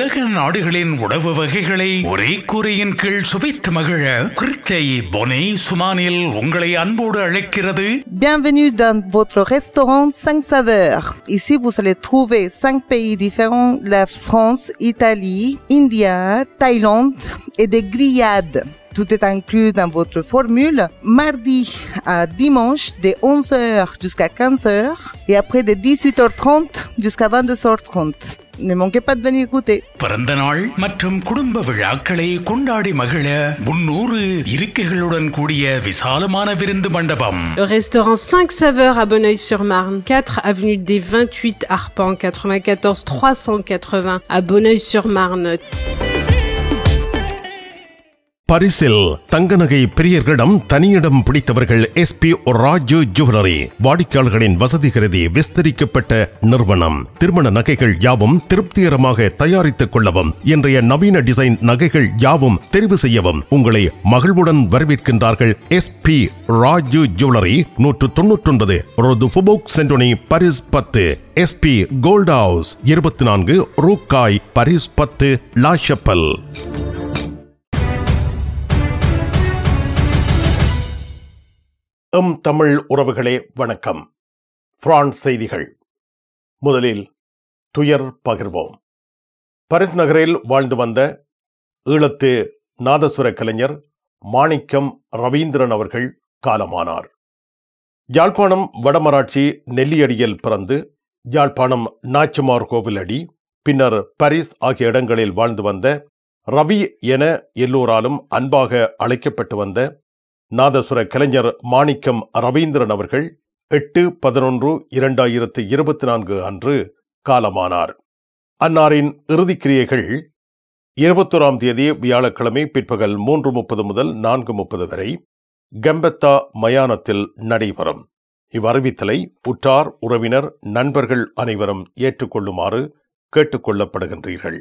உலக நாடுகளின் உணவு வகைகளை ஒரே கூரையின் கீழ் சுவைத்து மகிழ கிருத்தை பொனே சுமானில் உங்களை அன்போடு அழைக்கிறது Bienvenue dans votre restaurant 5 saveurs. Ici, vous allez trouver 5 pays différents, la France, Italie, India, Thaïlande et des grillades. Tout est inclus dans votre formule. Mardi à dimanche, de 11h jusqu'à 15h et après de 18h30 jusqu'à 22h30. Ne manquez pas de venir goûter. பிறந்த நாள் மற்றும் குடும்ப விழாக்களை கொண்டாடி மகிழ முன்னூறு இருக்கைகளுடன் கூடிய விசாலமான விருந்து மண்டபம் Le restaurant 5 saveurs à Bonneuil-sur-Marne, 4 avenue des 28 Arpents, 94 380 à Bonneuil-sur-Marne. பரிசில் தங்க நகை பிரியர்களிடம் தனியிடம் பிடித்தவர்கள் எஸ்பி ராஜு ஜுவல்லரி வாடிக்கையாளர்களின் வசதி கருதி விஸ்தரிக்கப்பட்ட நிறுவனம் திருமண நகைகள் யாவும் திருப்திகரமாக தயாரித்துக் கொள்ளவும் இன்றைய நவீன டிசைன் நகைகள் யாவும் தெரிவு செய்யவும் உங்களை மகிழ்வுடன் வரவேற்கின்றார்கள் எஸ்பி ராஜு ஜுவல்லரி நூற்று தொன்னூற்றொன்பது ரோது ஃபுபோக் சென்டோனி பரிஸ் பத்து எஸ்பி கோல்ட் ஹவுஸ் இருபத்தி நான்கு ரூக்காய் பரிஸ் பத்து லா ஷப்பல் எம் தமிழ் உறவுகளே வணக்கம் பிரான்ஸ் செய்திகள் முதலில் துயர் பகிர்வோம் பரிஸ் நகரில் வாழ்ந்து வந்த ஈழத்து நாதசுர கலைஞர் மாணிக்கம் ரவீந்திரன் அவர்கள் காலமானார் யாழ்ப்பாணம் வடமராட்சி நெல்லியடியில் பிறந்து யாழ்ப்பாணம் நாச்சிமார் கோவில் அடி பின்னர் பரிஸ் ஆகிய இடங்களில் வாழ்ந்து வந்த ரவி என எல்லோராலும் அன்பாக அழைக்கப்பட்டு வந்த நாதசுர கலைஞர் மாணிக்கம் ரவீந்திரன் அவர்கள் எட்டு பதினொன்று இரண்டாயிரத்து இருபத்தி நான்கு அன்று காலமானார் அன்னாரின் இறுதிக்கிரியைகள் இருபத்தோராம் தேதி வியாழக்கிழமை பிற்பகல் மூன்று முப்பது முதல் நான்கு முப்பது வரை கம்பத்தா மயானத்தில் நடைபெறும் இவ்வறிவித்தலை உற்றார் உறவினர் நண்பர்கள் அனைவரும் ஏற்றுக்கொள்ளுமாறு கேட்டுக்கொள்ளப்படுகின்றீர்கள்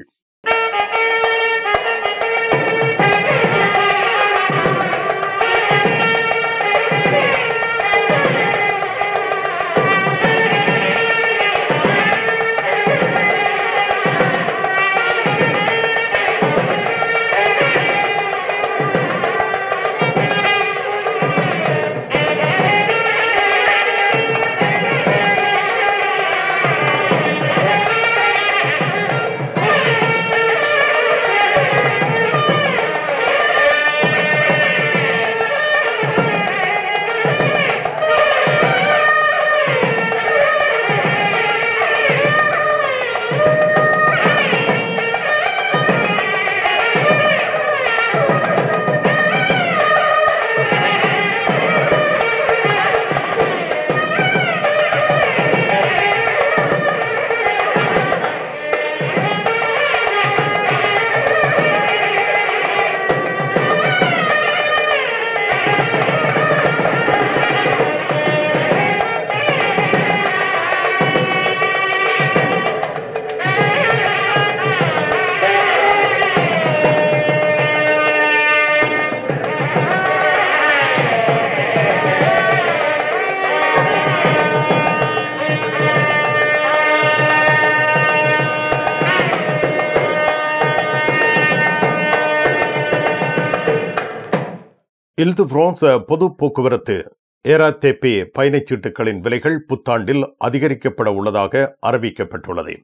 இல்து பிரான்ஸ் பொது போக்குவரத்து ஏராத்தேபே பயணச்சீட்டுகளின் விலைகள் புத்தாண்டில் அதிகரிக்கப்பட உள்ளதாக அறிவிக்கப்பட்டுள்ளது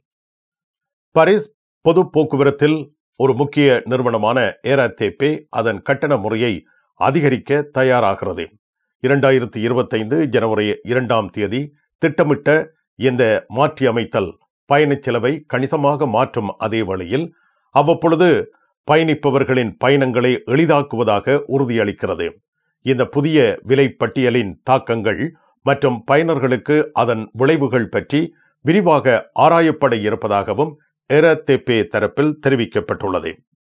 பாரிஸ் பொது போக்குவரத்தில் ஒரு முக்கிய நிறுவனமான ஏராத்தேபே அதன் கட்டண முறையை அதிகரிக்க தயாராகிறது இரண்டாயிரத்தி இருபத்தைந்து ஜனவரி இரண்டாம் தேதி திட்டமிட்ட இந்த மாற்றியமைத்தல் பயணச் செலவை கணிசமாக மாற்றும் அதே வேளையில் அவ்வப்பொழுது பயணிப்பவர்களின் பயணங்களை எளிதாக்குவதாக உறுதியளிக்கிறது இந்த புதிய விலை பட்டியலின் தாக்கங்கள் மற்றும் பயனர்களுக்கு அதன் விளைவுகள் பற்றி விரிவாக ஆராயப்பட இருப்பதாகவும் எரத்தெப்பே தரப்பில் தெரிவிக்கப்பட்டுள்ளது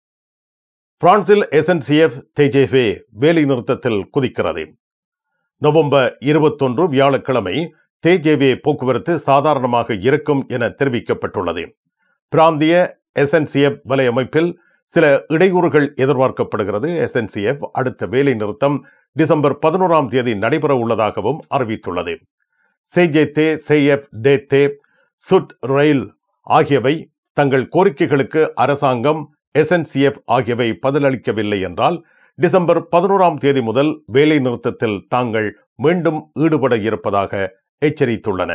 பிரான்சில் எஸ்என்சிஎஃப் தேஜேஃபே வேலைநிறுத்தத்தில் குதிக்கிறது நவம்பர் இருபத்தொன்று வியாழக்கிழமை தேஜேவே போக்குவரத்து சாதாரணமாக இருக்கும் என தெரிவிக்கப்பட்டுள்ளது பிராந்திய எஸ்என்சிஎஃப் வலையமைப்பில் சில இடையூறுகள் எதிர்பார்க்கப்படுகிறது எஸ்என்சிஎஃப் அடுத்த வேலை நிறுத்தம் டிசம்பர் பதினோராம் தேதி நடைபெற உள்ளதாகவும் அறிவித்துள்ளது சேஜேதே சேஎஃப் டேத்தே சுட் ரயில் ஆகியவை தங்கள் கோரிக்கைகளுக்கு அரசாங்கம் எஸ்என்சிஎஃப் ஆகியவை பதிலளிக்கவில்லை என்றால் டிசம்பர் பதினோராம் தேதி முதல் வேலை நிறுத்தத்தில் தாங்கள் மீண்டும் ஈடுபட இருப்பதாக எச்சரித்துள்ளன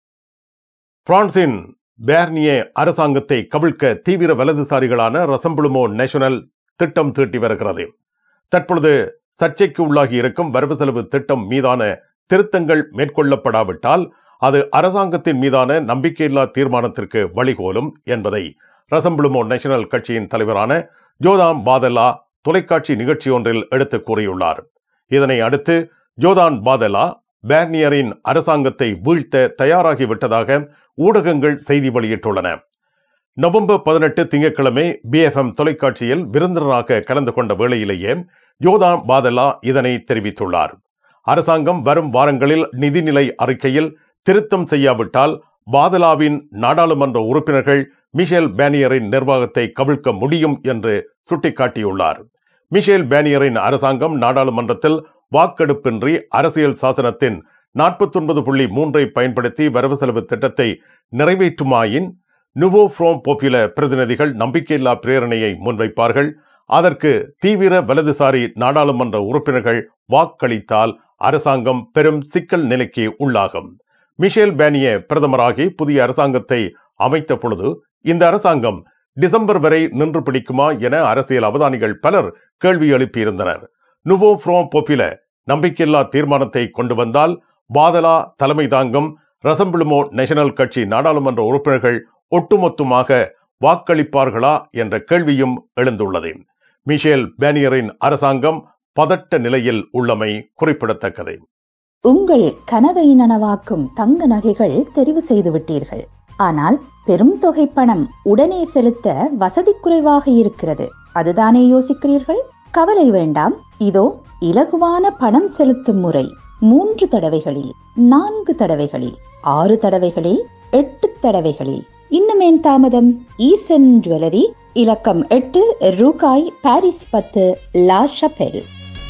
பிரான்சின் பேர்னியே அரசாங்கத்தை கவிழ்க்க தீவிர வலதுசாரிகளான ரசம்புளுமோ நேஷனல் திட்டம் தீட்டி வருகிறது தற்பொழுது சர்ச்சைக்கு உள்ளாகி இருக்கும் வரவு செலவு திட்டம் மீதான திருத்தங்கள் மேற்கொள்ளப்படாவிட்டால் அது அரசாங்கத்தின் மீதான நம்பிக்கையில்லா தீர்மானத்திற்கு வழிகோலும் என்பதை ரசம்புளுமோ நேஷனல் கட்சியின் தலைவரான ஜோதாம் பாதல்லா தொலைக்காட்சி நிகழ்ச்சி ஒன்றில் எடுத்து கூறியுள்ளார் இதனை அடுத்து ஜோதான் பாதலா பேர்னியரின் அரசாங்கத்தை வீழ்த்த தயாராகிவிட்டதாக ஊடகங்கள் செய்தி வெளியிட்டுள்ளன நவம்பர் பதினெட்டு திங்கட்கிழமை பிஎஃப்எம் தொலைக்காட்சியில் விருந்தினராக கலந்து கொண்ட வேளையிலேயே ஜோதான் பாதலா இதனை தெரிவித்துள்ளார் அரசாங்கம் வரும் வாரங்களில் நிதிநிலை அறிக்கையில் திருத்தம் செய்யாவிட்டால் பாதலாவின் நாடாளுமன்ற உறுப்பினர்கள் மிஷேல் பேனியரின் நிர்வாகத்தை கவிழ்க்க முடியும் என்று சுட்டிக்காட்டியுள்ளார் மிஷேல் பேனியரின் அரசாங்கம் நாடாளுமன்றத்தில் வாக்கெடுப்பின்றி அரசியல் சாசனத்தின் நாற்பத்தொன்பது புள்ளி மூன்றை பயன்படுத்தி வரவு செலவு திட்டத்தை நிறைவேற்றுமாயின் நுவோ ஃப்ரோம் போப்புல பிரதிநிதிகள் நம்பிக்கையில்லா பிரேரணையை முன்வைப்பார்கள் அதற்கு தீவிர வலதுசாரி நாடாளுமன்ற உறுப்பினர்கள் வாக்களித்தால் அரசாங்கம் பெரும் சிக்கல் நிலைக்கு உள்ளாகும் மிஷேல் பேனியே பிரதமராகி புதிய அரசாங்கத்தை அமைத்த பொழுது இந்த அரசாங்கம் டிசம்பர் வரை நின்று பிடிக்குமா என அரசியல் அவதானிகள் பலர் கேள்வி எழுப்பியிருந்தனர் நுவோ ஃப்ரோம் பொப்பில நம்பிக்கையில்லா தீர்மானத்தை கொண்டு வந்தால் பாதலா தலைமை தாங்கும் ரசம்பிளுமோ நேஷனல் கட்சி நாடாளுமன்ற உறுப்பினர்கள் ஒட்டுமொத்தமாக வாக்களிப்பார்களா என்ற கேள்வியும் எழுந்துள்ளது மிஷேல் பேனியரின் அரசாங்கம் பதட்ட நிலையில் உள்ளமை குறிப்பிடத்தக்கது உங்கள் கனவை நனவாக்கும் தங்க நகைகள் தெரிவு செய்து விட்டீர்கள் ஆனால் பெரும் தொகை பணம் உடனே செலுத்த வசதி குறைவாக இருக்கிறது அதுதானே யோசிக்கிறீர்கள் கவலை வேண்டாம் இதோ இலகுவான பணம் செலுத்தும் முறை மூன்று தடவைகளில் நான்கு தடவைகளில் ஆறு தடவைகளில் எட்டு தடவைகளில் இன்னுமேன் தாமதம் ஈசன் ஜுவல்லரி இலக்கம் எட்டு ரூகாய் பாரிஸ் பத்து லா ஷபெல்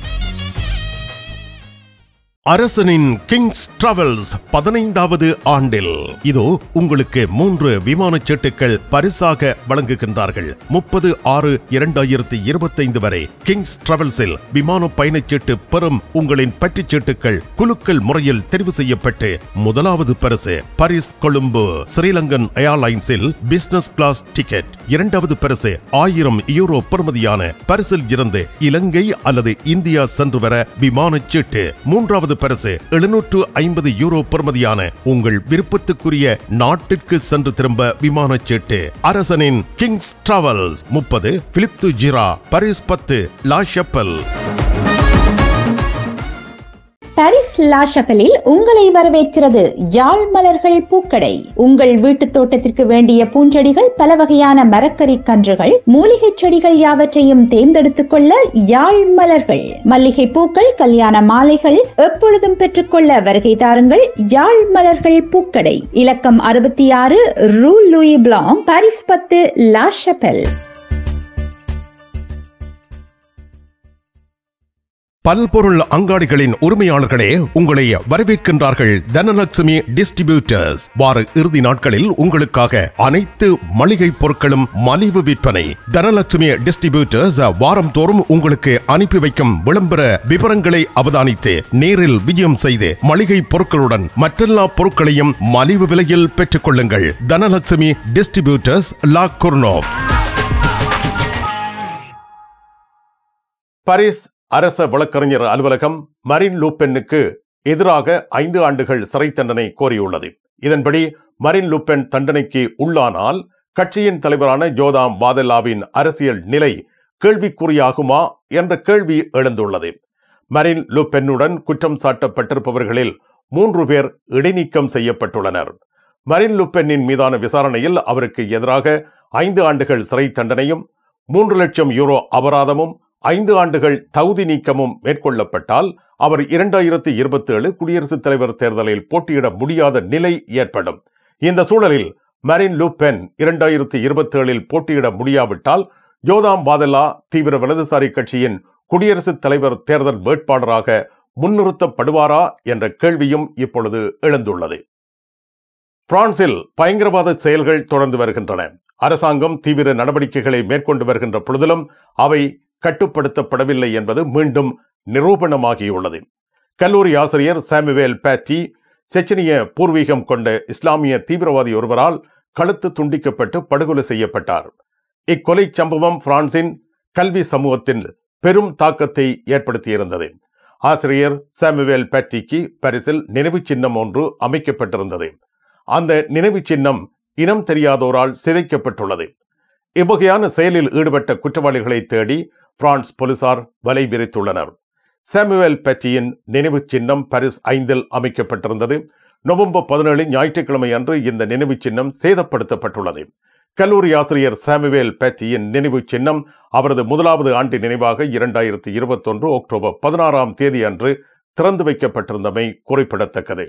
அரசனின் கிங்ஸ் டிராவல்ஸ் பதினைந்தாவது ஆண்டில் இதோ உங்களுக்கு மூன்று விமானச் சீட்டுகள் பரிசாக வழங்குகின்றார்கள் முப்பது ஆறு இரண்டாயிரத்தி இருபத்தைந்து வரை கிங்ஸ் டிராவல்ஸில் விமான பயணச்சீட்டு பெறும் உங்களின் பற்றுச் சீட்டுகள் குலுக்கல் முறையில் தெரிவு செய்யப்பட்டு முதலாவது பரிசு பாரிஸ் கொழும்பு ஸ்ரீலங்கன் ஏர்லைன்ஸில் பிசினஸ் கிளாஸ் டிக்கெட் இரண்டாவது பரிசு ஆயிரம் யூரோ பெறுமதியான பரிசில் இருந்து இலங்கை அல்லது இந்தியா சென்று வர விமானச் சீட்டு மூன்றாவது பரிசு எழுநூற்று ஐம்பது யூரோ பெறுமதியான உங்கள் விருப்பத்துக்குரிய நாட்டிற்கு சென்று திரும்ப விமானச் சீட்டு அரசனின் கிங்ஸ் டிராவல்ஸ் முப்பது பிலிப் து ஜிரா பரிஸ் பத்து லா ஷப்பல் பாரிஸ் லா ஷபலில் உங்களை வரவேற்கிறது யாழ் மலர்கள் பூக்கடை உங்கள் வீட்டு தோட்டத்திற்கு வேண்டிய பூஞ்செடிகள் பல வகையான மரக்கறி கன்றுகள் மூலிகை செடிகள் யாவற்றையும் தேர்ந்தெடுத்துக் கொள்ள யாழ் மலர்கள் மல்லிகை பூக்கள் கல்யாண மாலைகள் எப்பொழுதும் பெற்றுக்கொள்ள வருகை தாருங்கள் யாழ் மலர்கள் பூக்கடை இலக்கம் அறுபத்தி ஆறு ரூ லூயி பிளாங் பாரிஸ் பத்து லா ஷபெல் பல்பொருள் அங்காடிகளின் உரிமையாளர்களே உங்களை வரவேற்கின்றார்கள் தனலட்சுமி டிஸ்ட்ரிபியூட்டர்ஸ் வார இறுதி நாட்களில் உங்களுக்காக அனைத்து மளிகை பொருட்களும் மலிவு விற்பனை தனலட்சுமி டிஸ்ட்ரிபியூட்டர்ஸ் வாரம் தோறும் உங்களுக்கு அனுப்பி வைக்கும் விளம்பர விவரங்களை அவதானித்து நேரில் விஜயம் செய்து மளிகை பொருட்களுடன் மற்றெல்லா பொருட்களையும் மலிவு விலையில் பெற்றுக் கொள்ளுங்கள் Dhanalakshmi distributors La Courneuve Paris அரச வழக்கறிஞர் அலுவலகம் மரின் லூப்பென்னுக்கு எதிராக ஐந்து ஆண்டுகள் சிறை தண்டனை கோரியுள்ளது இதன்படி மரின் லூப்பென் தண்டனைக்கு உள்ளானால் கட்சியின் தலைவரான ஜோதாம் பாதல்லாவின் அரசியல் நிலை கேள்விக்குறியாகுமா என்ற கேள்வி எழுந்துள்ளது மரின் லூப்பென்னுடன் குற்றம் சாட்டப்பட்டிருப்பவர்களில் மூன்று பேர் இடைநீக்கம் செய்யப்பட்டுள்ளனர் மரின் லுப்பென்னின் மீதான விசாரணையில் அவருக்கு எதிராக ஐந்து ஆண்டுகள் சிறை தண்டனையும் மூன்று லட்சம் யூரோ அபராதமும் ஐந்து ஆண்டுகள் தகுதி நீக்கமும் மேற்கொள்ளப்பட்டால் அவர் இரண்டாயிரத்தி இருபத்தி ஏழு குடியரசுத் தலைவர் தேர்தலில் போட்டியிட முடியாத நிலை ஏற்படும் இந்த சூழலில் மரின் லூபென் இரண்டாயிரத்தி இருபத்தி ஏழில் போட்டியிட முடியாவிட்டால் ஜோதாம் பாதல்லா தீவிர வலதுசாரி கட்சியின் குடியரசுத் தலைவர் தேர்தல் வேட்பாளராக முன்னிறுத்தப்படுவாரா என்ற கேள்வியும் இப்பொழுது எழுந்துள்ளது பிரான்சில் பயங்கரவாத செயல்கள் தொடர்ந்து வருகின்றன அரசாங்கம் தீவிர நடவடிக்கைகளை மேற்கொண்டு வருகின்ற பொழுதிலும் அவை கட்டுப்படுத்தப்படவில்லை என்பது மீண்டும் நிரூபணமாகியுள்ளது கல்லூரி ஆசிரியர் சாமுவேல் பேட்டி செச்சனிய பூர்வீகம் கொண்ட இஸ்லாமிய தீவிரவாதி ஒருவரால் கழுத்து துண்டிக்கப்பட்டு படுகொலை செய்யப்பட்டார் இக்கொலை சம்பவம் பிரான்சின் கல்வி சமூகத்தில் பெரும் தாக்கத்தை ஏற்படுத்தியிருந்தது ஆசிரியர் சாமுவேல் பேட்டிக்கு பரிசில் நினைவு சின்னம் ஒன்று அமைக்கப்பட்டிருந்தது அந்த நினைவு சின்னம் இனம் தெரியாதோரால் சிதைக்கப்பட்டுள்ளது இவ்வகையான செயலில் ஈடுபட்ட குற்றவாளிகளை தேடி பிரான்ஸ் போலீசார் வலை விரித்துள்ளனர் சாமுவேல் பெட்டியின் நினைவு சின்னம் பாரிஸ் ஐந்தில் அமைக்கப்பட்டிருந்தது நவம்பர் பதினேழு ஞாயிற்றுக்கிழமை அன்று இந்த நினைவு சின்னம் சேதப்படுத்தப்பட்டுள்ளது கல்லூரி ஆசிரியர் சாமுவேல் பெட்டியின் நினைவு சின்னம் அவரது முதலாவது ஆண்டு நினைவாக இரண்டாயிரத்தி இருபத்தொன்று அக்டோபர் பதினாறாம் தேதி அன்று திறந்து வைக்கப்பட்டிருந்தமை குறிப்பிடத்தக்கது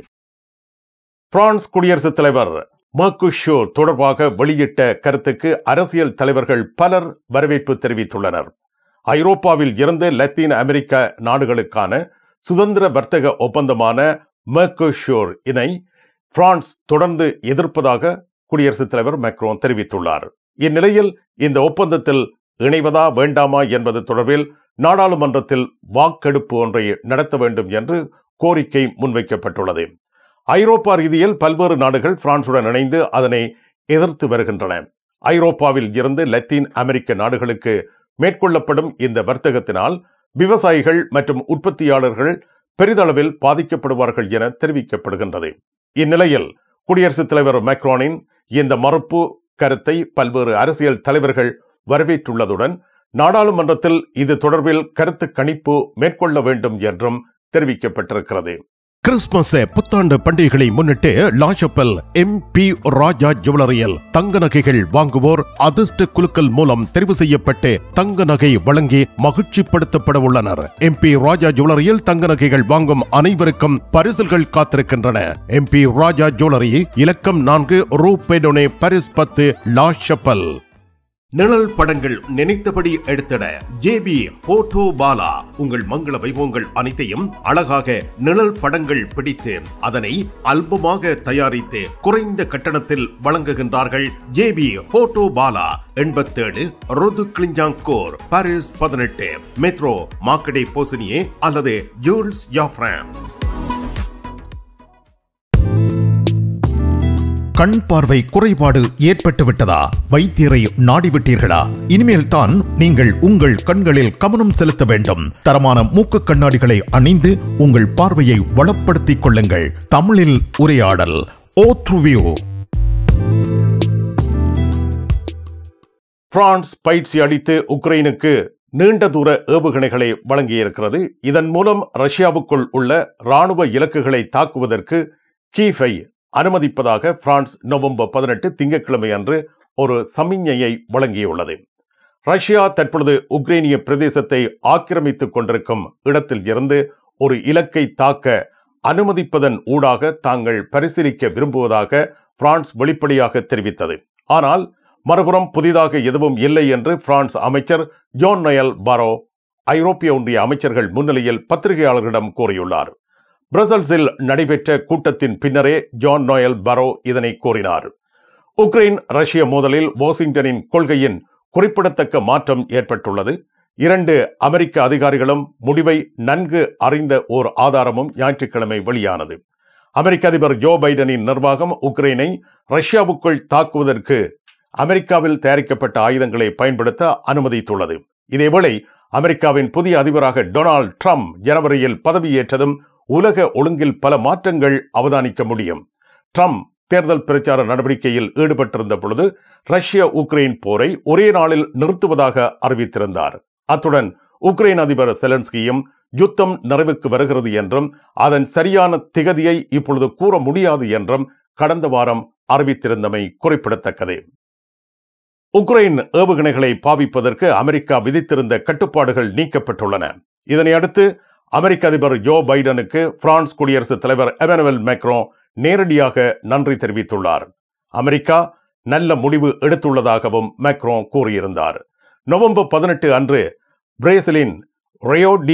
பிரான்ஸ் குடியரசுத் தலைவர் மர்குஷோ தொடர்பாக வெளியிட்ட கருத்துக்கு அரசியல் தலைவர்கள் பலர் வரவேற்பு தெரிவித்துள்ளனர் ஐரோப்பாவில் இருந்து லத்தீன் அமெரிக்க நாடுகளுக்கான சுதந்திர வர்த்தக ஒப்பந்தமான மெர்கோஷோர் இனை பிரான்ஸ் தொடர்ந்து எதிர்ப்பதாக குடியரசுத் தலைவர் மேக்ரோன் தெரிவித்துள்ளார் இந்நிலையில் இந்த ஒப்பந்தத்தில் இணைவதா வேண்டாமா என்பது தொடர்பில் நாடாளுமன்றத்தில் வாக்கெடுப்பு ஒன்றை நடத்த வேண்டும் என்று கோரிக்கை முன்வைக்கப்பட்டுள்ளது ஐரோப்பா ரீதியில் பல்வேறு நாடுகள் பிரான்சுடன் இணைந்து அதனை எதிர்த்து வருகின்றன ஐரோப்பாவில் இருந்து லத்தீன் அமெரிக்க நாடுகளுக்கு மேற்கொள்ளப்படும் இந்த வர்த்தகத்தினால் விவசாயிகள் மற்றும் உற்பத்தியாளர்கள் பெரிதளவில் பாதிக்கப்படுவார்கள் என தெரிவிக்கப்படுகின்றது இந்நிலையில் குடியரசுத் தலைவர் மேக்ரோனின் இந்த மறுப்பு கருத்தை பல்வேறு அரசியல் தலைவர்கள் வரவேற்றுள்ளதுடன் நாடாளுமன்றத்தில் இது தொடர்பில் கருத்து கணிப்பு மேற்கொள்ள வேண்டும் என்றும் தெரிவிக்கப்பட்டிருக்கிறது கிறிஸ்துமஸ் புத்தாண்டு பண்டிகைகளை முன்னிட்டு லாஷப்பல் எம் பி ராஜா ஜுவல்லரியில் தங்க நகைகள் வாங்குவோர் அதிர்ஷ்ட குலுக்கல் மூலம் தெரிவு செய்யப்பட்டு தங்க நகை வழங்கி மகிழ்ச்சிப்படுத்தப்பட உள்ளனர் எம் பி ராஜா ஜுவல்லரியில் தங்க நகைகள் வாங்கும் அனைவருக்கும் பரிசுகள் காத்திருக்கின்றன எம் பி ராஜா ஜுவல்லரி இலக்கம் நான்கு ரூபேடோனே பரிஸ் பத்து லாஷப்பல் நிழல் படங்கள் நினைத்தபடி எடுத்திட ஜேபி போட்டோ பாலா உங்கள் மங்கள வைபவங்கள் அனைத்தையும் அழகாக நிழல் படங்கள் பிடித்து அதனை அல்பமாக தயாரித்து குறைந்த கட்டணத்தில் வழங்குகின்றார்கள் ஜேபி போட்டோ பாலா எண்பத்தேழு ருது கிளிஞ்சாங்கோர் பாரிஸ் பதினெட்டு மெட்ரோ மாக்கடே போசினியே அல்லது ஜூல்ஸ் யாஃப்ராம் கண் பார்வை குறைபாடு ஏற்பட்டு விட்டதா வைத்தியரை நாடிவிட்டீர்களா இனிமேல் தான் நீங்கள் உங்கள் கண்களில் கவனம் செலுத்த வேண்டும் தரமான மூக்கு கண்ணாடிகளை அணிந்து உங்கள் பார்வையை வளப்படுத்திக் கொள்ளுங்கள் தமிழில் உரையாடல் ஓ த்ருவியோ பிரான்ஸ் பயிற்சி அளித்து உக்ரைனுக்கு நீண்ட தூர ஏவுகணைகளை வழங்கியிருக்கிறது இதன் மூலம் ரஷ்யாவுக்குள் உள்ள ராணுவ இலக்குகளை தாக்குவதற்கு கீஃபை அனுமதிப்பதாக பிரான்ஸ் நவம்பர் பதினெட்டு திங்கட்கிழமை அன்று ஒரு சமிஞ்ஞையை வழங்கியுள்ளது ரஷ்யா தற்பொழுது உக்ரைனிய பிரதேசத்தை ஆக்கிரமித்துக் கொண்டிருக்கும் இடத்தில் இருந்து ஒரு இலக்கை தாக்க அனுமதிப்பதன் ஊடாக தாங்கள் பரிசீலிக்க விரும்புவதாக பிரான்ஸ் வெளிப்படையாக தெரிவித்தது ஆனால் மறுபுறம் புதிதாக எதுவும் இல்லை என்று பிரான்ஸ் அமைச்சர் ஜோன் நயல் பாரோ ஐரோப்பிய ஒன்றிய அமைச்சர்கள் முன்னிலையில் பத்திரிகையாளர்களிடம் கூறியுள்ளார் பிரசல்ஸில் நடைபெற்ற கூட்டத்தின் பின்னரே ஜான் நோயல் பரோ இதனை கூறினார் உக்ரைன் ரஷ்ய மோதலில் வாஷிங்டனின் கொள்கையின் குறிப்பிடத்தக்க மாற்றம் ஏற்பட்டுள்ளது இரண்டு அமெரிக்க அதிகாரிகளும் முடிவை நன்கு அறிந்த ஓர் ஆதாரமும் ஞாயிற்றுக்கிழமை வெளியானது அமெரிக்க அதிபர் ஜோ பைடனின் நிர்வாகம் உக்ரைனை ரஷ்யாவுக்குள் தாக்குவதற்கு அமெரிக்காவில் தயாரிக்கப்பட்ட ஆயுதங்களை பயன்படுத்த அனுமதித்துள்ளது இதேவேளை அமெரிக்காவின் புதிய அதிபராக டொனால்ட் ட்ரம்ப் ஜனவரியில் பதவியேற்றதும் உலக ஒழுங்கில் பல மாற்றங்கள் அவதானிக்க முடியும் ட்ரம்ப் தேர்தல் பிரச்சார நடவடிக்கையில் ஈடுபட்டிருந்த பொழுது ரஷ்ய உக்ரைன் போரை ஒரே நாளில் நிறுத்துவதாக அறிவித்திருந்தார் அத்துடன் உக்ரைன் அதிபர் செலன்ஸ்கியும் யுத்தம் நிறைவுக்கு வருகிறது என்றும் அதன் சரியான திகதியை இப்பொழுது கூற முடியாது என்றும் கடந்த வாரம் அறிவித்திருந்தமை குறிப்பிடத்தக்கது உக்ரைன் ஏவுகணைகளை பாவிப்பதற்கு அமெரிக்கா விதித்திருந்த கட்டுப்பாடுகள் நீக்கப்பட்டுள்ளன இதனை அடுத்து அமெரிக்க அதிபர் ஜோ பைடனுக்கு பிரான்ஸ் குடியரசுத் தலைவர் எமனுவல் மேக்ரோ நேரடியாக நன்றி தெரிவித்துள்ளார் அமெரிக்கா நல்ல முடிவு எடுத்துள்ளதாகவும் மேக்ரோ கூறியிருந்தார் நவம்பர் பதினெட்டு அன்று பிரேசிலின் ரயோ டி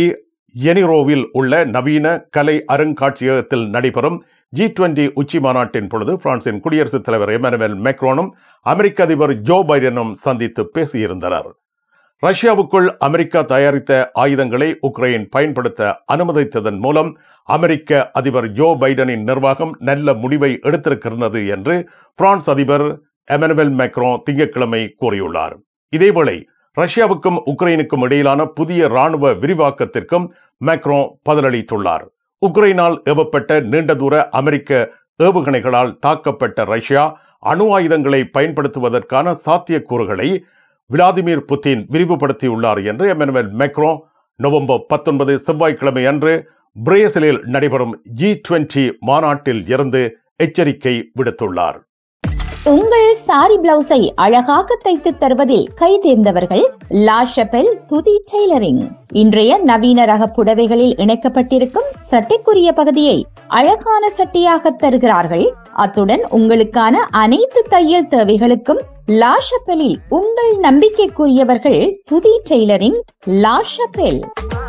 எனிரோவில் உள்ள நவீன கலை அருங்காட்சியகத்தில் நடைபெறும் ஜி டுவெண்டி உச்சி மாநாட்டின் பொழுது பிரான்சின் குடியரசுத் தலைவர் எமனுவேல் மேக்ரோனும் அமெரிக்க அதிபர் ஜோ பைடனும் சந்தித்து பேசியிருந்தனர் ரஷ்யாவுக்குள் அமெரிக்கா தயாரித்த ஆயுதங்களை உக்ரைன் பயன்படுத்த அனுமதித்ததன் மூலம் அமெரிக்க அதிபர் ஜோ பைடனின் நிர்வாகம் நல்ல முடிவை எடுத்திருக்கிறது என்று பிரான்ஸ் அதிபர் எமனுவேல் மேக்ரோ திங்கட்கிழமை கூறியுள்ளார் இதேவேளை ரஷ்யாவுக்கும் உக்ரைனுக்கும் இடையிலான புதிய ராணுவ விரிவாக்கத்திற்கும் மேக்ரோ பதிலளித்துள்ளார் உக்ரைனால் ஏவப்பட்ட நீண்ட தூர அமெரிக்க ஏவுகணைகளால் தாக்கப்பட்ட ரஷ்யா அணு ஆயுதங்களை பயன்படுத்துவதற்கான சாத்தியக்கூறுகளை விளாடிமிர் புட்டின் விரிவுபடுத்தியுள்ளார் என்று எமனுவேல் மேக்ரோ நவம்பர் பத்தொன்பது செவ்வாய்க்கிழமை அன்று பிரேசிலில் நடைபெறும் ஜி டுவெண்டி மாநாட்டில் இருந்து எச்சரிக்கை விடுத்துள்ளார் உங்கள் சாரி பிளவுஸை அழகாக தைத்து தருவதில் கை தேர்ந்தவர்கள் லா ஷபெல் துதி டெய்லரிங் இன்றைய நவீன ரக புடவைகளில் இணைக்கப்பட்டிருக்கும் சட்டைக்குரிய பகுதியை அழகான சட்டையாக தருகிறார்கள் அத்துடன் உங்களுக்கான அனைத்து தையல் தேவைகளுக்கும் லா ஷபெலில் உங்கள் நம்பிக்கைக்குரியவர்கள் துதி டெய்லரிங் லா ஷபெல்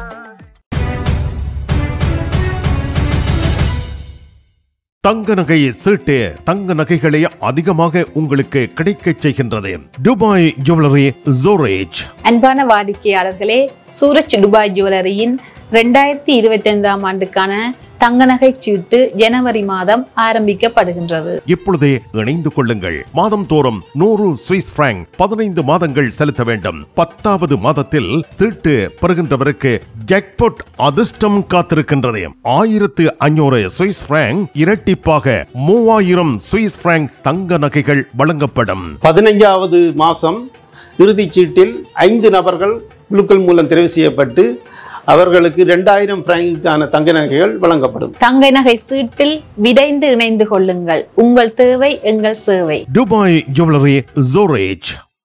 தங்க நகை சீட்டு தங்க நகைகளை அதிகமாக உங்களுக்கு கிடைக்கச் செய்கின்றது துபாய் ஜுவல்லரி ஜோரேஜ் அன்பான வாடிக்கையாளர்களே சூரஜ் துபாய் ஜுவல்லரியின் ரெண்டாயிரத்தி இருபத்தி ஐந்தாம் ஆண்டுக்கான தங்க நகை சீட்டு ஜனவரி மாதம் ஆரம்பிக்கப்படுகின்றது இப்பொழுதே இணைந்து கொள்ளுங்கள் மாதம் தோறும் நூறு சுவிஸ் பிராங்க் பதினைந்து மாதங்கள் செலுத்த வேண்டும் பத்தாவது மாதத்தில் சீட்டு பெறுகின்றவருக்கு ஜாக்பாட் அதிர்ஷ்டம் காத்திருக்கின்றது ஆயிரத்து ஐநூறு சுவிஸ் பிராங்க் இரட்டிப்பாக மூவாயிரம் சுவிஸ் பிராங்க் தங்க நகைகள் வழங்கப்படும் பதினைஞ்சாவது மாதம் இறுதிச் சீட்டில் ஐந்து நபர்கள் குழுக்கள் மூலம் தெரிவு செய்யப்பட்டு அவர்களுக்கு ரெண்டாயிரம் பிராங்குக்கான தங்க நகைகள் வழங்கப்படும் தங்க நகை சீட்டில் விரைந்து இணைந்து கொள்ளுங்கள் உங்கள் தேவை எங்கள் சேவை துபாய் ஜுவல்லரி ஜோரேஜ்